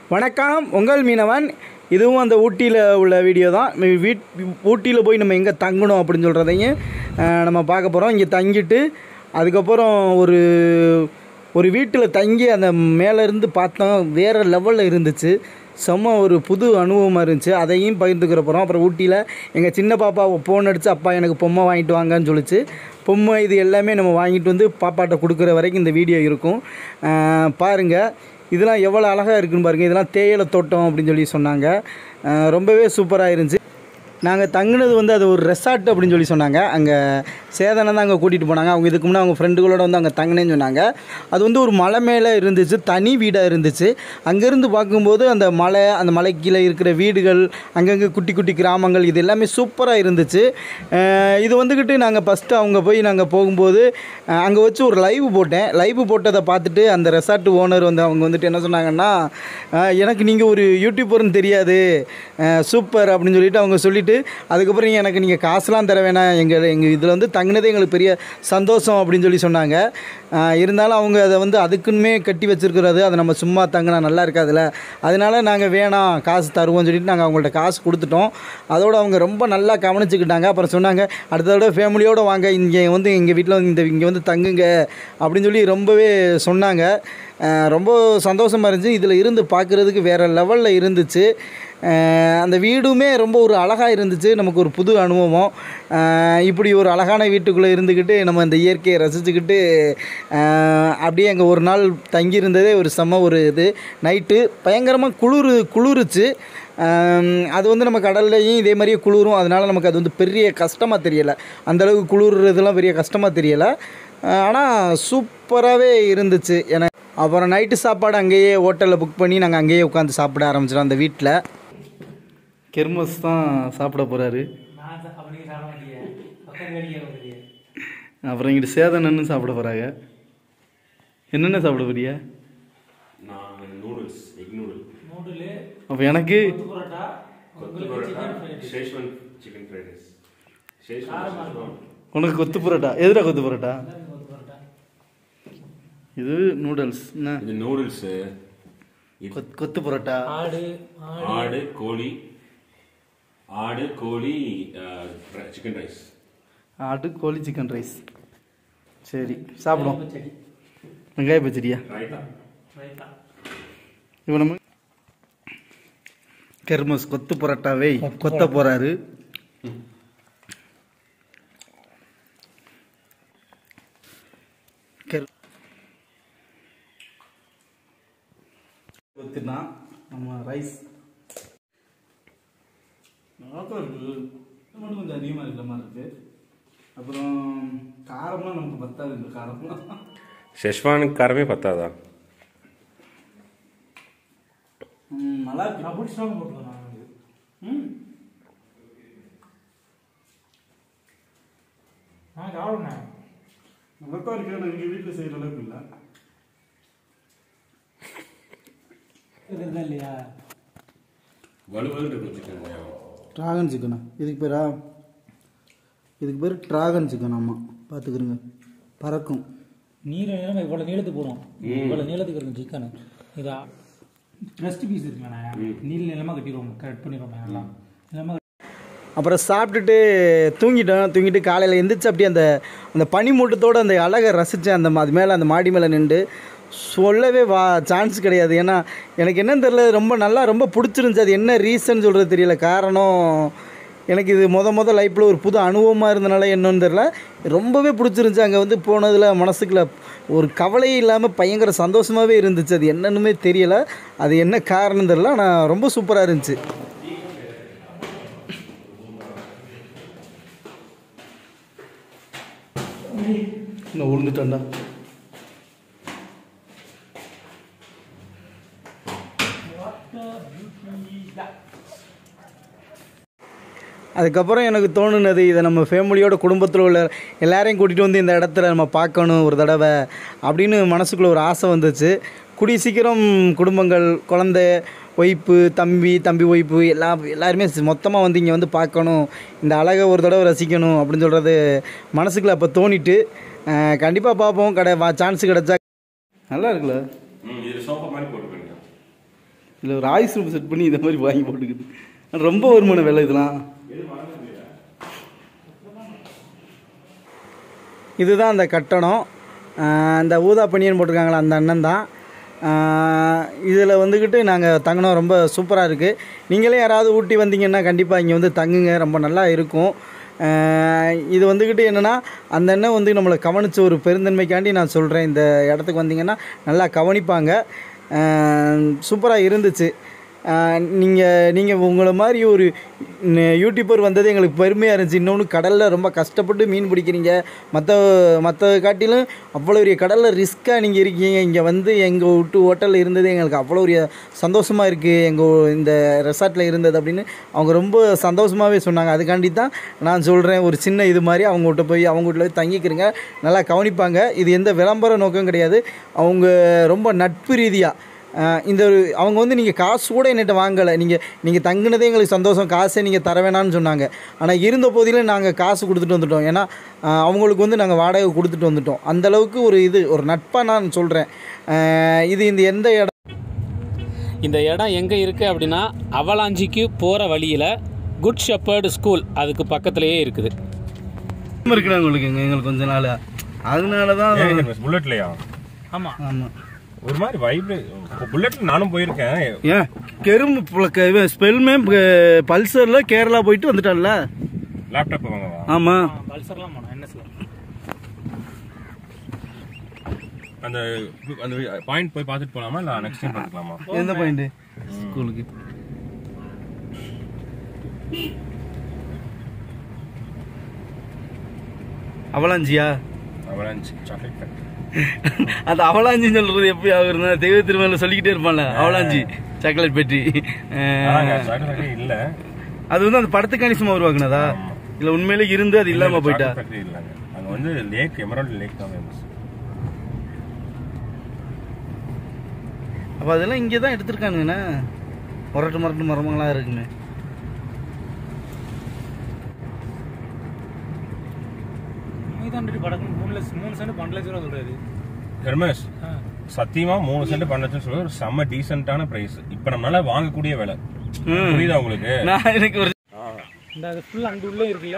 வணக்கம் உங்கள் மீனவன் இதுவும் அந்த ஊட்டியில் உள்ள வீடியோ தான் வீ- வீட் ஊட்டியில் போய் நம்ம எங்கே தங்கணும் அப்படின்னு சொல்கிறதையும் அஹ், நம்ம பார்க்க போகிறோம் இங்கே தங்கிட்டு அதுக்கப்புறம் ஒரு ஒரு வீட்டில் தங்கி அந்த மேலே இருந்து பார்த்தோம் வேறு லெவலில் இருந்துச்சு செம்ம ஒரு புது அனுபவமாக இருந்துச்சு அதையும் பகிர்ந்துக்கிற போகிறோம் அப்புறம் ஊட்டியில் எங்கள் சின்ன பாப்பா ஃபோன் அடித்து அப்பா எனக்கு பொம்மை வாங்கிட்டு வாங்கன்னு சொல்லிச்சு பொம்மை இது எல்லாமே நம்ம வாங்கிட்டு வந்து பாப்பாட்ட கொடுக்குற வரைக்கும் இந்த வீடியோ இருக்கும் பாருங்கள் இதெல்லாம் எவ்வளோ அழகாக இருக்குன்னு பாருங்கள் இதெல்லாம் தேயிலை தோட்டம் அப்படின்னு சொல்லி சொன்னாங்க அஹ் ரொம்பவே சூப்பராக இருந்துச்சு நாங்கள் தங்குனது வந்து அது ஒரு ரெசார்ட் அப்படின்னு சொல்லி சொன்னாங்க அங்கே சேதனை தான் அங்கே கூட்டிகிட்டு போனாங்க அவங்க இதுக்கு முன்னே அவங்க ஃப்ரெண்டுகளோட வந்து அங்கே தங்கினேன்னு சொன்னாங்க அது வந்து ஒரு மலை மேலே இருந்துச்சு தனி வீடாக இருந்துச்சு அங்கேருந்து பார்க்கும்போது அந்த மலை அந்த மலைக்கு கீழே இருக்கிற வீடுகள் அங்கங்கே குட்டி குட்டி கிராமங்கள் இது எல்லாமே சூப்பராக இருந்துச்சு அஹ் இது வந்துக்கிட்டு நாங்கள் ஃபஸ்ட்டு அவங்க போய் நாங்கள் போகும்போது அங்கே வச்சு ஒரு லைவ் போட்டேன் லைவ் போட்டதை பார்த்துட்டு அந்த ரெசார்ட் ஓனர் வந்து அவங்க வந்துட்டு என்ன சொன்னாங்கன்னா அஹ் எனக்கு நீங்கள் ஒரு யூடியூபர்னு தெரியாது அஹ் சூப்பர் அப்படின்னு சொல்லிட்டு அவங்க சொல்லிட்டு அதுக்கப்புறம் நீங்க எனக்கு நீங்கள் காசுலாம் தர வேணாம் எங்கள் எங்கள் இதில் வந்து தங்கினதே எங்களுக்கு பெரிய சந்தோஷம் அப்படின்னு சொல்லி சொன்னாங்க அஹ் இருந்தாலும் அவங்க அதை வந்து அதுக்குன்னே கட்டி வச்சிருக்கிறது அதை நம்ம சும்மா தங்கினா நல்லா இருக்காதுல்ல அதனால நாங்கள் வேணாம் காசு தருவோம்னு சொல்லிட்டு நாங்கள் அவங்கள்ட்ட காசு கொடுத்துட்டோம் அதோடு அவங்க ரொம்ப நல்லா கவனிச்சுக்கிட்டாங்க அப்புறம் சொன்னாங்க அடுத்த தடவை ஃபேமிலியோடு வாங்க இங்கே வந்து எங்கள் வீட்டில் வந்து இந்த இங்கே வந்து தங்குங்க அப்படின்னு சொல்லி ரொம்பவே சொன்னாங்க அஹ் ரொம்ப சந்தோஷமாக இருந்துச்சு இதில் இருந்து பார்க்குறதுக்கு வேறு லெவலில் இருந்துச்சு அஹ் அந்த வீடுமே ரொம்ப ஒரு அழகாக இருந்துச்சு நமக்கு ஒரு புது அனுபவம் அஹ் இப்படி ஒரு அழகான வீட்டுக்குள்ளே இருந்துக்கிட்டு நம்ம இந்த இயற்கையை ரசிச்சுக்கிட்டு அஹ் அப்படியே அங்கே ஒரு நாள் தங்கியிருந்ததே ஒரு செம்ம ஒரு இது நைட்டு பயங்கரமாக குளிர் குளிருச்சு அஹ் அது வந்து நம்ம கடல்லையும் இதே மாதிரியே குளிரும் அதனால் நமக்கு அது வந்து பெரிய கஷ்டமாக தெரியலை அந்தளவுக்கு குளிர்றதுலாம் பெரிய கஷ்டமாக தெரியலை ஆனால் சூப்பராகவே இருந்துச்சு எனக்கு அப்புறம் நைட்டு சாப்பாடு அங்கேயே ஹோட்டலில் புக் பண்ணி நாங்கள் அங்கேயே உட்காந்து சாப்பிட ஆரம்பிச்சிட்டோம் அந்த வீட்டில் கெர்மஸ் தான் சாப்பிட போகிறாரு அப்புறம் இங்கிட்டு சேதனன்னு சாப்பிட போகிறாங்க என்னென்ன சாப்பிட போறிய நான் நூடுல்ஸ் எக் நூடுல் அப்போ எனக்கு kothu parotta Schezwan chicken fried rice Schezwan உனக்கு கொத்து பரோட்டா எதுடா கொத்து பரோட்டா இது நூடுல்ஸ் என்ன இது நூடுல்ஸ் கொத் கொத்து பரோட்டா ஆடு கோழி ஆடு கோழி சிக்கன் ரைஸ் ஆட்டு கோழி சிக்கன் ரைஸ் சரி சாப்பிடுவோம் வெங்காய பச்சடியா ரைத்தா இப்போ நம்ம கெர்மஸ் கொத்து பரோட்டாவை கொத்த போறாரு கெர்- கொத்துனா நம்ம ரைஸ் நல்லா இருக்கு இது மட்டும் கொஞ்சம் அதிகமாக இருக்கிற மாதிரி இருக்கு அப்புறம் காரம்லாம் நமக்கு பத்தாது இந்த காரம்லாம் ஷெஷ்வானுக்கு காரமே பத்தாதா ம், நல்லா இருக்கு நான் பிடிச்சாலும் போட்டுக்கலாம் ம் நல்லாத்தான் இருக்கு ஆனால் எங்கள் வீட்டில் செய்கிற அளவுக்கு இல்லை இல்லையா வலுவல் இருக்கும் சிக்கன் ட்ராகன் சிக்கனா இதுக்கு பேரா இதுக்கு பேர் ட்ராகன் சிக்கன் ஆமாம் பார்த்துக்கிறோங்க பறக்கும் நீல நீளம் இவ்வளோ நீளத்துக்கு போடும் இவ்வளோ நீளத்துக்கு இருக்கும் சிக்கன் இதா ப்ரெஸ்ட் பீஸ் இருக்குண்ணா நீல நீளமாக கட்டிடுவோம் கட் பண்ணிடுவோம் எல்லாம் நீளமாக அப்புறம் சாப்பிட்டுட்டு தூங்கிட்டோம் தூங்கிட்டு காலையில் எந்திரிச்சு அப்படியே அந்த அந்த பனிமூட்டத்தோடு அந்த அழகை ரசித்தேன் அந்த மா- அது மேலே அந்த மாடி மேலே நின்று சொல்லவே வா சான்ஸ் கிடையாது ஏன்னா எனக்கு என்னன்னு தெரியல ரொம்ப நல்லா ரொம்ப பிடிச்சிருந்துச்சு அது என்ன ரீசன் சொல்கிறது தெரியல காரணம் எனக்கு இது முத முத லைஃப்பில் ஒரு புது அனுபவமாக இருந்தனால என்னன்னு தெரில ரொம்பவே பிடிச்சிருந்துச்சு அங்கே வந்து போனதில் மனசுக்குள்ள ஒரு கவலையே இல்லாமல் பயங்கர சந்தோஷமாகவே இருந்துச்சு அது என்னன்னுமே தெரியலை அது என்ன காரணம் தெரில ஆனால் ரொம்ப சூப்பராக இருந்துச்சு நான் விழுந்துட்டேன்டா அதுக்கப்புறம் எனக்கு தோணுனது இதை நம்ம ஃபேமிலியோட குடும்பத்தில் உள்ள எல்லாரையும் கூட்டிகிட்டு வந்து இந்த இடத்துல நம்ம பார்க்கணும் ஒரு தடவை அப்படின்னு மனசுக்குள்ளே ஒரு ஆசை வந்துச்சு கூடிய சீக்கிரம் குடும்பங்கள் குழந்தை ஒய்ப்பு தம்பி தம்பி ஒய்ப்பு எல்லா எல்லாருமே மொத்தமாக வந்து இங்கே வந்து பார்க்கணும் இந்த அழகை ஒரு தடவை ரசிக்கணும் அப்படின்னு சொல்கிறது மனசுக்குள்ள அப்போ தோணிட்டு கண்டிப்பாக பார்ப்போம் கடை சான்ஸ் கிடச்சா நல்லா இருக்குல்ல ம் இது சோஃபா மாதிரி போட்டு பண்ணிக்கலாம் இதில் ஒரு ஆயுஸ் ரூம் செட் பண்ணி இதை மாதிரி வாங்கி போட்டுக்குது ஆனா ரொம்ப வருமான விலை இதெல்லாம் இதுதான் அந்த கட்டடம் ஆஹ் அந்த ஊதா பனியன் போட்டிருக்காங்களா அந்த அண்ணன் தான் இதில் வந்துக்கிட்டு நாங்கள் தங்கினோம் ரொம்ப சூப்பராக இருக்குது நீங்களே யாராவது ஊட்டி வந்தீங்கன்னா கண்டிப்பாக இங்கே வந்து தங்குங்க ரொம்ப நல்லா இருக்கும் ஆஹ் இது வந்துக்கிட்டு என்னென்னா அந்த அண்ணன் வந்து நம்மளை கவனித்த ஒரு பெருந்தன்மைக்காண்டி நான் சொல்கிறேன் இந்த இடத்துக்கு வந்தீங்கன்னா நல்லா கவனிப்பாங்க சூப்பராக இருந்துச்சு நீங்கள் நீங்கள் உங்களை மாதிரி ஒரு ந- யூடியூபர் வந்தது எங்களுக்கு பெருமையாக இருந்துச்சு இன்னொன்று கடலில் ரொம்ப கஷ்டப்பட்டு மீன் பிடிக்கிறீங்க மற்ற மற்ற காட்டிலும் அவ்வளோ பெரிய கடலில் ரிஸ்க்காக நீங்கள் இருக்கீங்க இங்கே வந்து எங்கள் விட்டு ஹோட்டலில் இருந்தது எங்களுக்கு அவ்வளோ ஒரு சந்தோஷமாக இருக்குது எங்கள் இந்த ரெசார்ட்டில் இருந்தது அப்படின்னு அவங்க ரொம்ப சந்தோஷமாகவே சொன்னாங்க அதுக்காண்டி தான் நான் சொல்கிறேன் ஒரு சின்ன இது மாதிரி அவங்க கிட்ட போய் அவங்க வீட்டில் போய் தங்கிக்கிறங்க நல்லா கவனிப்பாங்க இது எந்த விளம்பர நோக்கம் கிடையாது அவங்க ரொம்ப நட்பு ரீதியாக ஆஹ் இந்த ஒரு அவங்க வந்து நீங்கள் காசு கூட என்கிட்ட வாங்கலை நீங்கள் நீங்கள் தங்குனதே எங்களுக்கு சந்தோஷம் காசை நீங்கள் தர வேணாம்னு சொன்னாங்க ஆனால் இருந்த போதிலும் நாங்கள் காசு கொடுத்துட்டு வந்துட்டோம் ஏன்னா ஆஹ் அவங்களுக்கு வந்து நாங்கள் வாடகை கொடுத்துட்டு வந்துட்டோம் அந்த அளவுக்கு ஒரு இது ஒரு நட்பாக நான் சொல்கிறேன் இது இந்த எந்த இடம் இந்த இடம் எங்கே இருக்குது அப்படின்னா அவலாஞ்சிக்கு போகிற வழியில் குட் ஷெப்பர்டு ஸ்கூல் அதுக்கு பக்கத்துலேயே இருக்குது இருக்கிறாங்க உங்களுக்கு எங்களுக்கு கொஞ்ச நாள் அதனால தான் புல்லட்லையா ஆமாம் ஆமாம் ஒரு மாதிரி வைப்ரே புல்லட்ல நானும் போயிருக்கேன் ஏன் கெரும்பு ஸ்பெல்மே பல்சரில் கேரளா போயிட்டு வந்துட்டான்ல லேப்டாப் வாங்கவா ஆமாம் பல்சர்லாம் போனோம் என்எஸ்ல அந்த அந்த பாயிண்ட் போய் பார்த்துட்டு போலாமா இல்ல நெக்ஸ்ட் டைம் பார்த்துக்கலாமா எந்த பாயிண்ட் ஸ்கூலுக்கு அவலாஞ்சியா அவலாஞ்சி சாக்லேட் ஃபேக்டரி அந்த அவலாஞ்சின்னு சொல்றது எப்படி ஆகுறதுனா தெய்வ திருமலை சொல்லிக்கிட்டே இருப்பான்ல அவலாஞ்சி சாக்லேட் பெட்டி அதாங்க சாக்லேட் ஃபேக்டரி இல்ல அது வந்து அந்த படத்துக்காண்டி சும்மா உருவாக்குனதா இல்ல உண்மையிலே இருந்து அது இல்லாம போயிட்டா சாக்லேட் ஃபேக்டரி இல்லங்க அங்க வந்து லேக் எமரால்டு லேக் தான் ஃபேமஸ் அப்ப அதெல்லாம் இங்கே தான் எடுத்திருக்கானுங்கண்ணே முரட்டு முரட்டு மரமங்களா இருக்குங்க மீதாண்டு படக்கு மூணு லட்சம் மூணு சென்ட் பன்னெண்டு லட்சம் ரூபா சொல்றாரு ஹெர்மஸ் சத்தியமா மூணு சென்ட் பண்ண லட்சம் சொல்ல ஒரு செம்ம டீசென்டான பிரைஸ் இப்ப நம்மளால வாங்கக்கூடிய விலை புரியுதா உங்களுக்கு நான் எனக்கு ஒரு இந்த அது ஃபுல் அங்கே உள்ளே இருக்குல்ல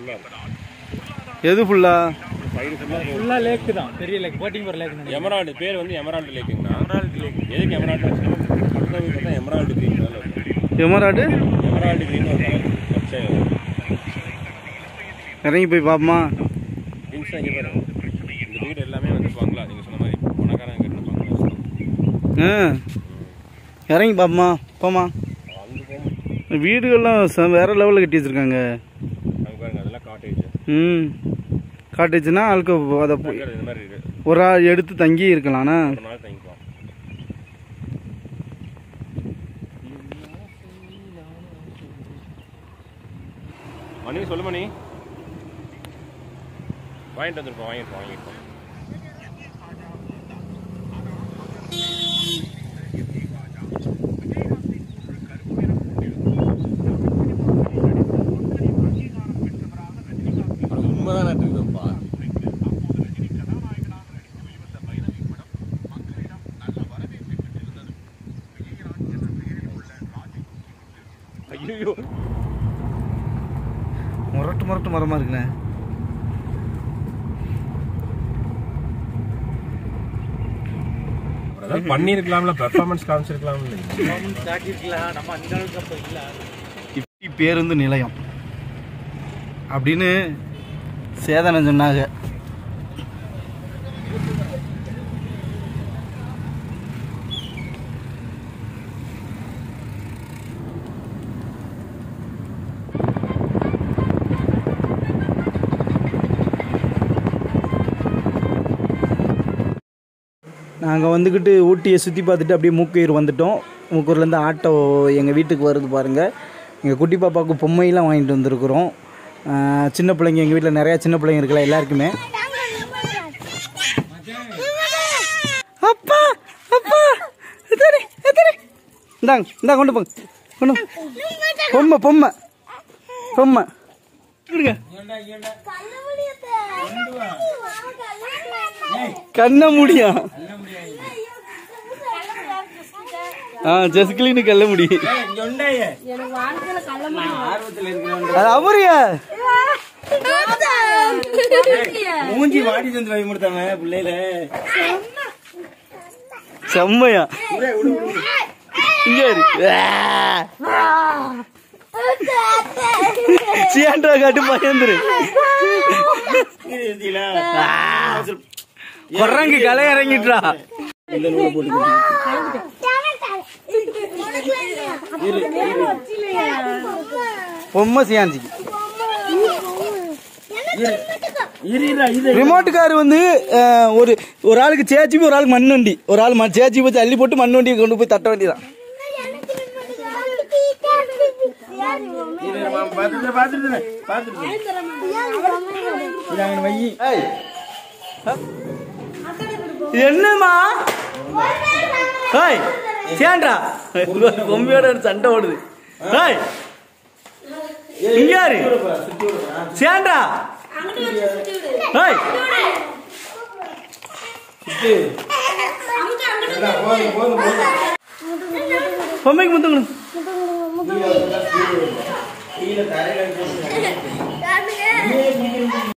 எது ஃபுல்லா ஃபுல்லாக லேக்கு தான் பெரிய லேக் போட்டிங் போகிற லேக் எமரால்டு பேர் வந்து எமரால்டு லேக்குங்கண்ணா எமரால்டு லேக் எதுக்கு எமரால்டு பார்த்தா emerald green emerald emerald green ஒரு கலர் பச்சை இறங்கி போய் பாப்போமா திங்ஸ் இங்கே பாருங்க இந்த வீடு எல்லாமே வந்து பங்களா நீங்க சொன்ன மாதிரி பணக்காரங்க கட்டின பங்களா ஆ இறங்கி பாப்போமா போமா அங்கே போகும் வீடுகள்லாம் செ- வேற லெவலில் கட்டி வச்சிருக்காங்க அங்கே பாருங்க அதெல்லாம் காட்டேஜ் ம் காட்டுச்சுன்னா ஆளுக்கு அதை போய் இந்த மாதிரி இருக்கு ஒரு ஆள் எடுத்து தங்கி இருக்கலாம்ண்ணா ஒரு நாள் தங்கிக்கலாம் மணி சொல்லு மணி வாங்கிட்டு வந்துருப்போம் வாங்கிருப்போம் வாங்கிருப்போம் உண்மைதான் இருக்குதுப்பா ஐயோ முரட்டு முரட்டு மரமா இருக்குண்ணே அதான் பண்ணிருக்கலாம்ல பெர்ஃபார்மன்ஸ் காமிச்சிருக்கலாம்ல காட்டியிருக்கலாம் நம்ம அந்த அளவுக்கு அப்போ இல்லை இப்படி பேருந்து நிலையம் அப்படின்னு சேதனம் சொன்னாங்க நாங்கள் வந்துக்கிட்டு ஊட்டியை சுற்றி பார்த்துட்டு அப்படியே மூக்கையூர் வந்துட்டோம் மூக்கூர்லேருந்து ஆட்டோ எங்கள் வீட்டுக்கு வருது பாருங்கள் எங்கள் குட்டி பாப்பாவுக்கு பொம்மையெல்லாம் வாங்கிட்டு வந்திருக்கிறோம் ஆஹ் சின்ன பிள்ளைங்க எங்கள் வீட்டில் நிறையா சின்ன பிள்ளைங்க இருக்குல்ல எல்லாருக்குமே அப்பா அப்பா எத்தனை எத்தனை இந்தாங்க இந்தா கொண்டு போங்க கொண்டு போங்க. பொம்மை பொம்மை பொம்மை கொடுங்க கண்ண முடியும் ஆ ஜஸ்கிலின்னு கல்ல முடி எனக்கு வாழ்க்கையில கள்ள முடியும் அது அவரியா மூஞ்சி வாடி தந்து வாங்கி கொடுத்தாங்க பிள்ளையில செம்மையா இங்க இரு. ஆ. சியாண்டா காட்டு பயந்துரு குரங்கு களை இறங்கிட்டா இந்த நூலை போட்டு பொம்மை சியாஞ்சிக்கு இருடா இது ரிமோட் கார் வந்து அஹ், ஒரு ஒரு ஆளுக்கு சேச்சி ஒரு ஆளுக்கு மண் வண்டி ஒரு ஆள் மண் சேச்சி வச்சு அள்ளி போட்டு மண் வண்டியை கொண்டு போய் தட்ட வேண்டியதான் பாத்துட்டு பாத்துட்டு பாத்துட்டு இதாங்க வை ஏய். இது என்னம்மா ஏய் சேண்டா பொம்மையோட ஒரு சண்டை ஓடுது ஏய் இங்க யாரு சேண்டா ஏய் பொம்மைக்கு முத்துக்கணும் காட்டுங்க